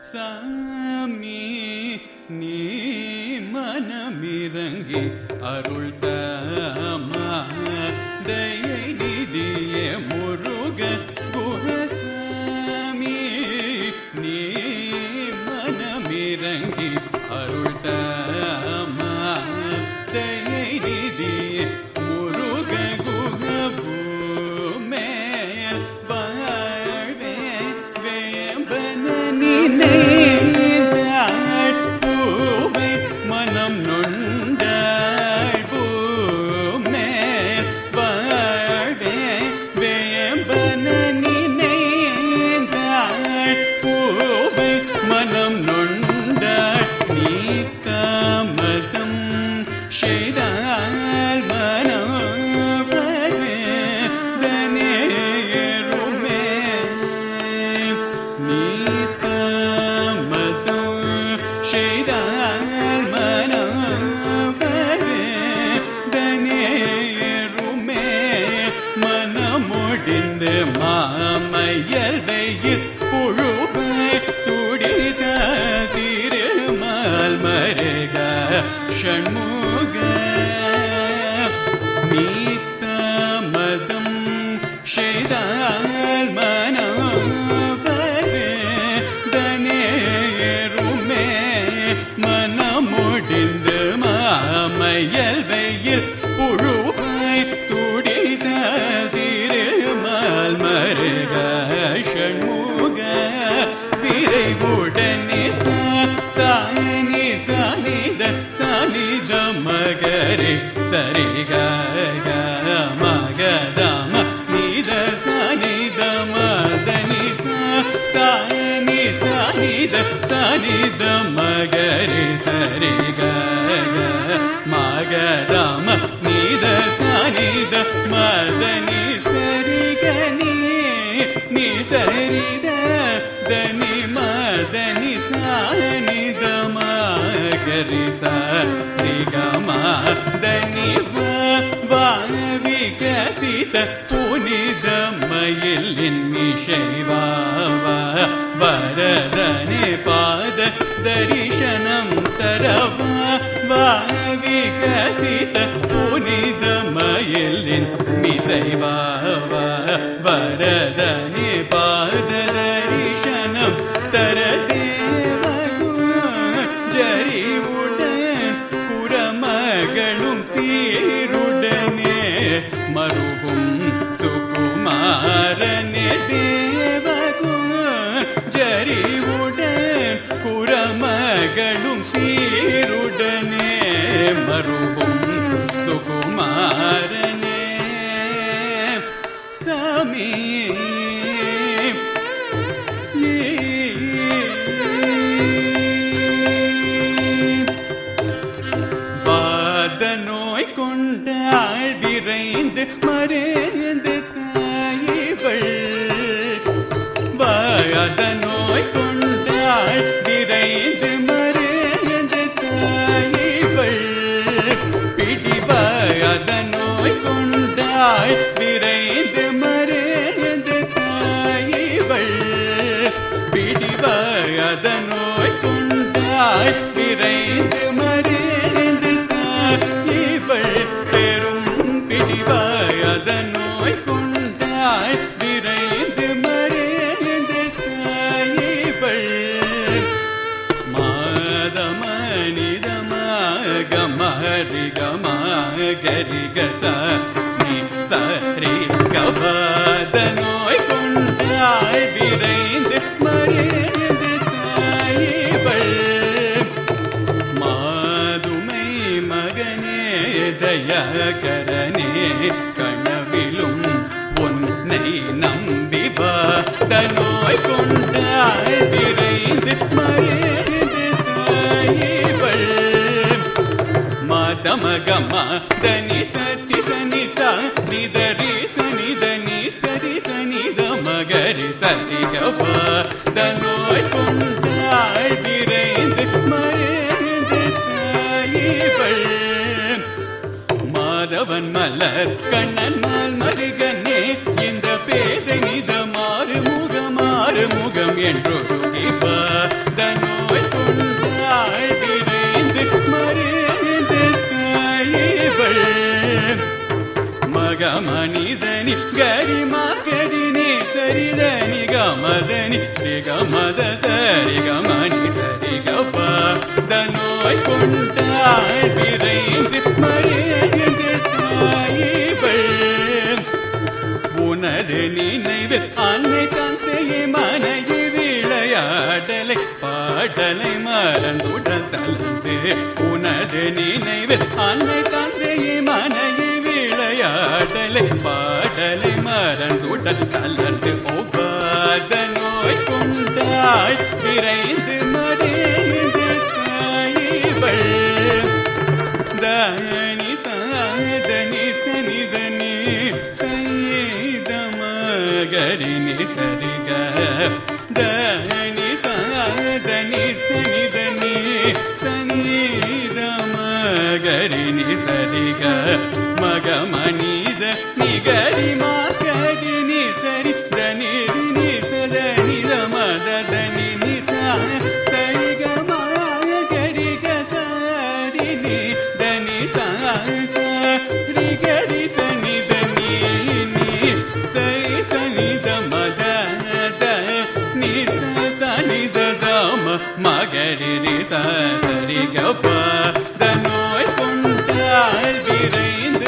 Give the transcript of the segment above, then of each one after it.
சாமி நீ மனமிறங்கி அருள் தாமா தயை நிதிய முருக குகசாமி நீ மனமிறங்கி அருள் தாமா தயை நிதிய முருக குகபூமே வாழ்வே வேம்பன நினைந்தாள் பூவை மனம் நொண்டாள் பூமே வாழ்வே வேம்பன நினைந்தாள் பூவை மனம் நொண்டாள் நீ தாமதம் செய்தால் மனம் வருதனேருமே நீ தாமதம் செய்தால் மனம் வருதனேருமே மனமுடிந்து மாமையல் வெயில் புழுவை துடித திருமால் மருக ஷண்முக நீத்தமதம் செய்தால் மனவரு தனேருமே மனமுடிந்து மாமையல் வெயில் புழுவை துடித திருமால் மருக ஷண்முக விரைவுடனே சாணி சாணித சாணித மகரே சரிக மகதம நித சாணித மதனி சாணி சாணித சாணித மகரே சரிக மகதம நித சாணித மதனி சரிகனி நீ சரித தனி மதனி சாணித மகரி சரிகம தனி விகசித புனித மயிலின் மிஷைவாவ வரதனே பாத தரிசனம் தரவா விகசித புனித மயிலின் மிசைவாவ வரதனே பாத தரிசனம் தர தேவகு ஜரிவுடன் குரமகளும் சீருடனே மருகும் சுகுமாரனே தேவகு ஜரிவுடன் குரமகளும் சீருடனே மருகும் சுகுமாரனே சாமி வாத நோய் கொண்டாள் விரைந்து மறைந்து தாயிவள் வாத நோய் கொண்டாள் விரைந்து மறைந்து தாயிவள் பிடிவாத நோய் கொண்டாள் விரைந்து மறைந்து தாயிவள் பிடிவாத நோய் கொண்டாள் விரைந்து மறைந்து தாயிவள் பெரும் பிடிவாத நோய் கொண்டாள் விரைந்து மறைந்து தாயிவள் மாதமனிதமாகமரிகமாகரிகச நீ சரி கவாத நோய் கொண்டாய் விரைந்து மறைந்து தாயிவள் மாதுமை மகனே தயகரனே கனவிலும் உன்னை நம்பி வாத நோய் கொண்டாய் விரைந்து மறைந்து தாயிவள் மாதமகம தனி சட்டி சனி நிதரி சனி தனி சரி சனித மகரி சரி கவாத நோய் கொண்டாய் விரைந்து மறைந்து தாயிவள் மாதவன் மலர் கண்ணன் மால் மருகனே இந்த பேதை நித மாறு முகம் மாறு முகம் என்றொருகி பாத மகமனிதனி கரிமா கரினே சரிதனி கமதனி ரிகமத சரி கமனி சரி கபா தனோய் கொண்டாள் விரைந்து மறைந்து தாயிவள் உனது நினைவு அன்னை தந்தையை மனைவி விளையாடலை பாடலை மறந்துடல் தளர்ந்து உனது நினைவு அன்னை தந்தையை மனைவி விளையாடலை பாடலை மறந்துடல் தளர்ந்து ஒவ்வாத நோய் கொண்டாய் விரைந்து மறைந்து தாயிவள் தனி சாதனி சனிதனி சயீதமகரினி சரிக தனி சாதனி சனிதனி சனீதமகரினி சரிக மகமனித நிகரி மாகரினி சரி தனி நி சதனி மததனி நிசா சரிக மாகரிக சாரினி தனி சாசா ரிகரி சனி தனி நீ சரி சனி மத நீ சனி தம மகரி ரி சரி கப தனோய் கொண்டால் விரைந்து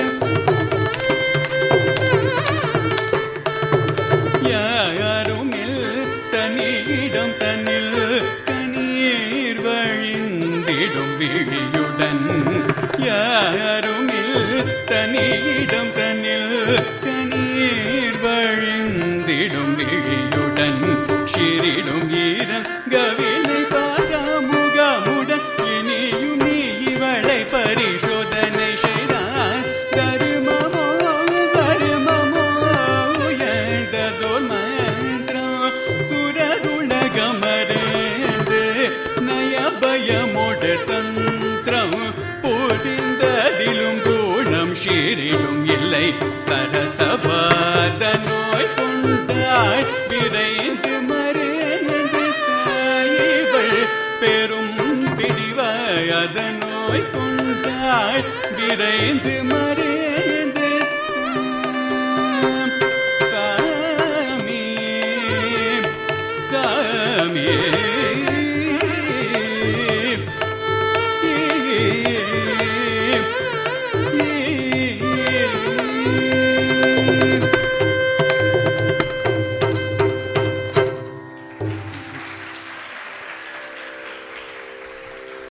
யாருமில் தனியிடம் தன்னில் தனீர் வழிந்திடும் விழியுடன் யாருமில் தனியிடம் தன்னில் தனீர் வழிந்திடும் விழியுடன் சிறிடும் ஈரங்கவிலை பாராமுகமுடன் இனியும் நீ இவளை பரிசோதனை செய்தான் தருமமோ தருமமோ உயர்ந்ததோர் மன்றம் சுரருலகமரேந்து நயபயமோடு தந்திரம் புரிந்ததிலும் குணம் ஷீரிலும் இல்லை சரசபாத நோய் கொண்டாய் விரைந்து மறைந்து தாயிவள் பெரும் பிடிவாய் அத நோய் கொண்டாய் விரைந்து மறைந்து சாமி சாமி